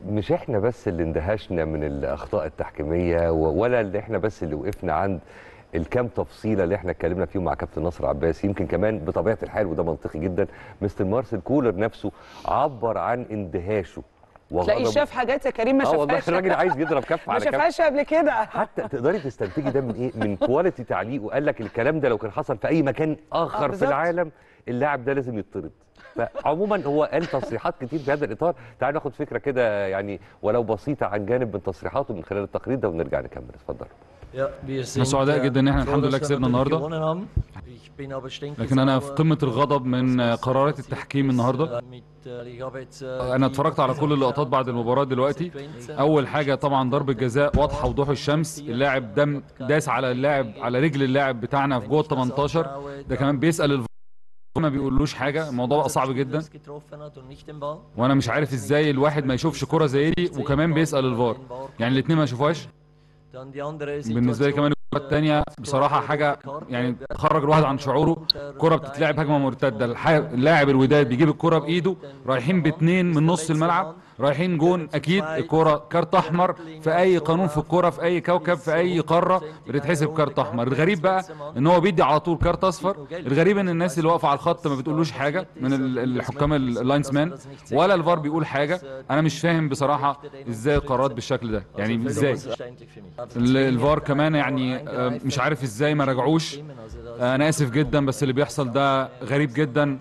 مش احنا بس اللي اندهشنا من الاخطاء التحكيميه و- ولا اللي احنا بس اللي وقفنا عند الكام تفصيله اللي احنا اتكلمنا فيهم مع كابتن نصر عباس يمكن كمان بطبيعه الحال وده منطقي جدا مستر مارسيل كولر نفسه عبر عن اندهاشه تلاقيه وغضبه. شاف حاجات يا كريم ما اه والله شافهاش الراجل عايز يضرب كف ما على كف شافهاش قبل كده حتى تقدري تستنتجي ده من ايه؟ من كواليتي تعليق وقال لك الكلام ده لو كان حصل في اي مكان آه، اخر في بالظبط. العالم اللاعب ده لازم يطرد. فعموما هو قال تصريحات كتير في هذا الاطار، تعالوا ناخد فكره كده يعني ولو بسيطه عن جانب من تصريحاته من خلال التقرير ده ونرجع نكمل اتفضل. احنا سعداء جدا ان احنا الحمد لله كسبنا النهارده لكن انا في قمه الغضب من قرارات التحكيم النهارده انا اتفرجت على كل اللقطات بعد المباراه دلوقتي اول حاجه طبعا ضربه جزاء واضحه وضوح الشمس اللاعب دم داس على اللاعب على رجل اللاعب بتاعنا في جوه ال 18 ده كمان بيسال الف... ما بيقولوش حاجه الموضوع بقى صعب جدا وانا مش عارف ازاي الواحد ما يشوفش كره زي دي وكمان بيسال الفار يعني الاثنين ما يشوفوهاش بالنسبه لي كمان الكره الثانيه بصراحه حاجه يعني تخرج الواحد عن شعوره كره بتتلعب هجمه مرتده الح- اللاعب الوداد بيجيب الكره بايده رايحين باثنين من نص الملعب رايحين جون اكيد الكره كارت احمر في اي قانون في الكره في اي كوكب في اي قاره بتتحسب كارت احمر الغريب بقى ان هو بيدي على طول كارت اصفر الغريب ان الناس اللي واقفه على الخط ما بتقولوش حاجه من ال- الحكام ال- اللاينز مان ولا الفار بيقول حاجه انا مش فاهم بصراحه ازاي القرارات بالشكل ده يعني ازاي ال- الفار كمان يعني آه، مش عارف ازاي ما راجعوش آه، انا اسف جدا بس اللي بيحصل ده غريب جدا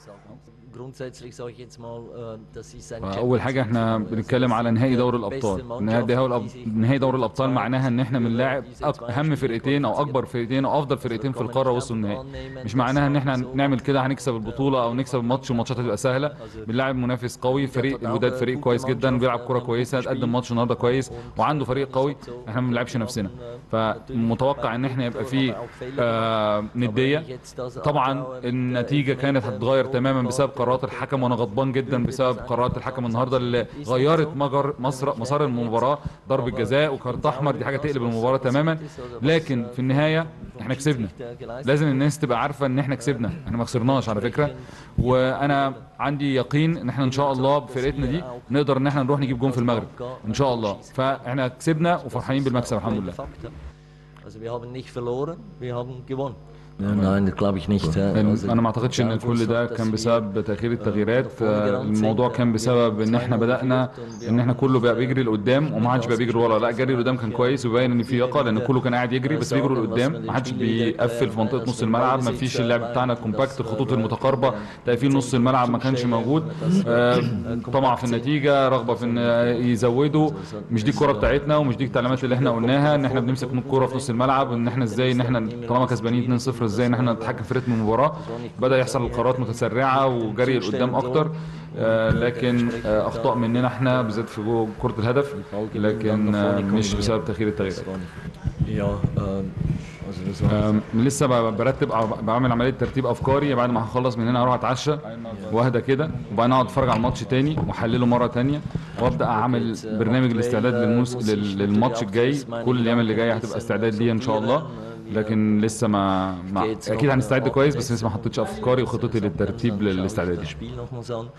اول حاجه احنا بنتكلم على نهائي دوري الابطال نهائي دوري الأب- نهائي دوري الابطال معناها ان احنا بنلاعب أك- اهم فرقتين او اكبر فرقتين او افضل فرقتين في القاره وصلوا النهائي مش معناها ان احنا نعمل كده هنكسب البطوله او نكسب الماتش والماتشات هتبقى سهله بنلاعب منافس قوي فريق الوداد فريق كويس جدا بيلعب كره كويسه تقدم ماتش النهارده كويس وعنده فريق قوي احنا ما بنلعبش نفسنا فمتوقع ان احنا يبقى فيه آه نديه طبعا النتيجه كانت هتتغير تماما بسبب قرارات الحكم وانا غضبان جدا بسبب قرارات الحكم النهارده اللي غيرت مجر مصر مسار المباراه ضربه جزاء وكارت احمر دي حاجه تقلب المباراه تماما لكن في النهايه احنا كسبنا لازم الناس تبقى عارفه ان احنا كسبنا احنا ما خسرناش على فكره وانا عندي يقين ان احنا ان شاء الله بفرقتنا دي نقدر ان احنا نروح نجيب جون في المغرب ان شاء الله فاحنا كسبنا وفرحانين بالمكسب الحمد لله Also wir haben nicht verloren, wir haben gewonnen. Nein, das glaube ich nicht. انا ما اعتقدش ان كل ده كان بسبب تاخير التغييرات آه، الموضوع كان بسبب ان احنا بدانا ان احنا كله بقى بيجري لقدام وما حدش بقى بيجري ورا لا الجري لقدام كان كويس وباين ان في يقظه لان كله كان قاعد يجري بس بيجروا لقدام ما حدش بيقفل في منطقه نص الملعب ما فيش اللعب بتاعنا الكومباكت الخطوط المتقاربه تقفيل نص الملعب ما كانش موجود آه، طمع في النتيجه رغبه في ان يزودوا مش دي الكوره بتاعتنا ومش دي التعليمات اللي احنا قلناها ان احنا بنمسك الكوره في نص الملعب ان احنا ازاي ان احنا طالما كسبانين 2-0 ازاي ان احنا نتحكم في رتم المباراه بدا يحصل القرارات متسرعه وجري لقدام اكتر آه، لكن آه، اخطاء مننا احنا بالذات في جوه كره الهدف لكن آه، مش بسبب تاخير التغييرات Ja, ähm, also das war آم، لسه ب- برتب أو بعمل عمليه ترتيب افكاري بعد ما هخلص من هنا اروح اتعشى واهدى كده وبعدين اقعد اتفرج على الماتش تاني واحلله مره تانيه وابدا اعمل برنامج الاستعداد للموس... لل- للماتش الجاي كل الايام اللي جايه هتبقى استعداد ليه ان شاء الله لكن لسه ما, ما اكيد هنستعد كويس بس لسه ما حطيتش افكاري وخطتي للترتيب للاستعداد Das Spiel nochmals an.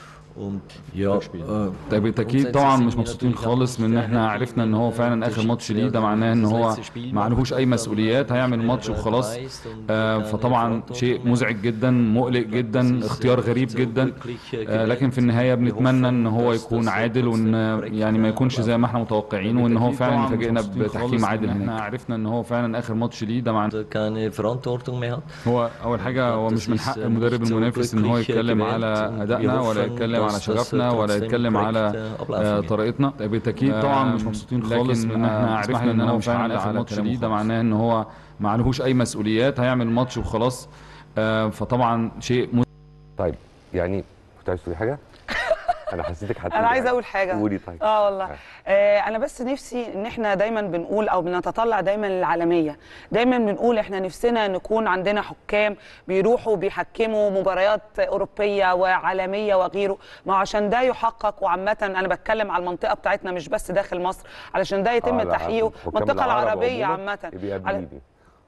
Und ja, äh, طيب بالتاكيد طبعا مش مبسوطين خالص من ان احنا عرفنا ان هو فعلا اخر ماتش ليه ده معناه ان هو ما عليهوش اي مسؤوليات هيعمل ماتش وخلاص آه فطبعا شيء مزعج جدا مقلق جدا اختيار غريب جدا آه لكن في النهايه بنتمنى ان هو يكون عادل وان يعني ما يكونش زي ما احنا متوقعين وان هو فعلا يفاجئنا بتحكيم عادل هناك احنا عرفنا ان هو فعلا اخر ماتش ليه ده معناه keine Verantwortung mehr hat. هو اول حاجه هو مش من حق المدرب المنافس ان هو يتكلم على ادائنا ولا يتكلم على شغفنا ولا يتكلم على آه، طريقتنا بالتاكيد طبعا مش مبسوطين خالص من ان احنا عرفنا ان هو فعلا اخر ماتش ليه ده معناه ان هو ما عليهوش اي مسؤوليات هيعمل ماتش وخلاص آه، فطبعا شيء مزعج طيب يعني كنت عايز تقولي حاجه؟ انا حسيتك هتقولي انا عايزه حاجة. اقول حاجه قولي طيب اه والله آه انا بس نفسي ان احنا دايما بنقول او بنتطلع دايما للعالميه دايما بنقول احنا نفسنا نكون عندنا حكام بيروحوا بيحكموا مباريات اوروبيه وعالميه وغيره ما هو عشان ده يحقق وعامه انا بتكلم على المنطقه بتاعتنا مش بس داخل مصر علشان ده يتم آه، لا، تحقيقه حكام المنطقه العرب العربيه عموماً عامه يبقى على- قابليني.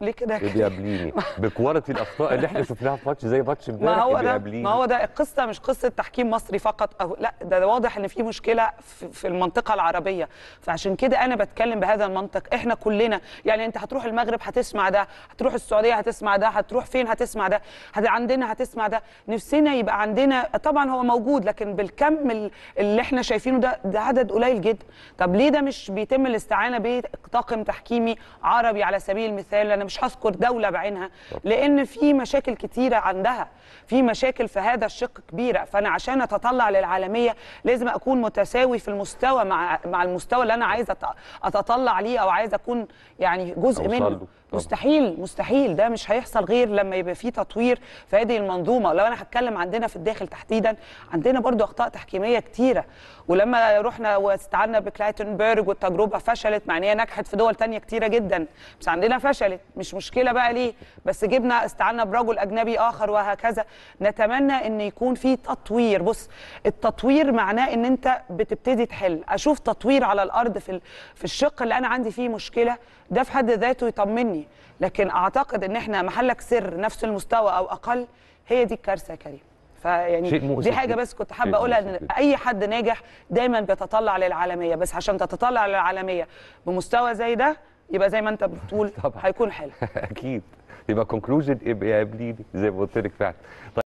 ليه كده إيه بيقابليني بكواليتي الاخطاء اللي احنا شفناها في ماتش زي ماتش ما امبارح هو إيه ده بيقابليني ما هو ده القصه مش قصه تحكيم مصري فقط او لا ده واضح ان في مشكله في, في المنطقه العربيه فعشان كده انا بتكلم بهذا المنطق احنا كلنا يعني انت هتروح المغرب هتسمع ده هتروح السعوديه هتسمع ده هتروح فين هتسمع ده هت عندنا هتسمع ده نفسنا يبقى عندنا طبعا هو موجود لكن بالكم ال- اللي احنا شايفينه ده ده عدد قليل جدا طب ليه ده مش بيتم الاستعانه بطاقم تحكيمي عربي على سبيل المثال انا مش هذكر دوله بعينها لان في مشاكل كتيره عندها في مشاكل في هذا الشق كبيره فانا عشان اتطلع للعالميه لازم اكون متساوي في المستوى مع مع المستوى اللي انا عايزه أت- اتطلع ليه او عايزه اكون يعني جزء أوصل منه له. طبعاً. مستحيل مستحيل ده مش هيحصل غير لما يبقى في تطوير في هذه المنظومه لو انا هتكلم عندنا في الداخل تحديدا عندنا برضو اخطاء تحكيميه كتيره ولما رحنا واستعنا بكلايتنبرج والتجربه فشلت مع ان هي نجحت في دول تانية كتيره جدا بس عندنا فشلت مش مشكله بقى ليه بس جبنا استعنا برجل اجنبي اخر وهكذا نتمنى ان يكون في تطوير بص التطوير معناه ان انت بتبتدي تحل اشوف تطوير على الارض في ال- في الشق اللي انا عندي فيه مشكله ده في حد ذاته يطمني لكن اعتقد ان احنا محلك سر نفس المستوى او اقل هي دي الكارثه يا كريم فيعني شيء مؤسف دي حاجه جداً. بس كنت شيء حابه اقولها مؤسف ان جداً. اي حد ناجح دايما بيتطلع للعالميه بس عشان تتطلع للعالميه بمستوى زي ده يبقى زي ما انت بتقول طبعاً. هيكون حلو اكيد يبقى كونكلوجن يبقى يقابليني زي ما قلت لك فعلا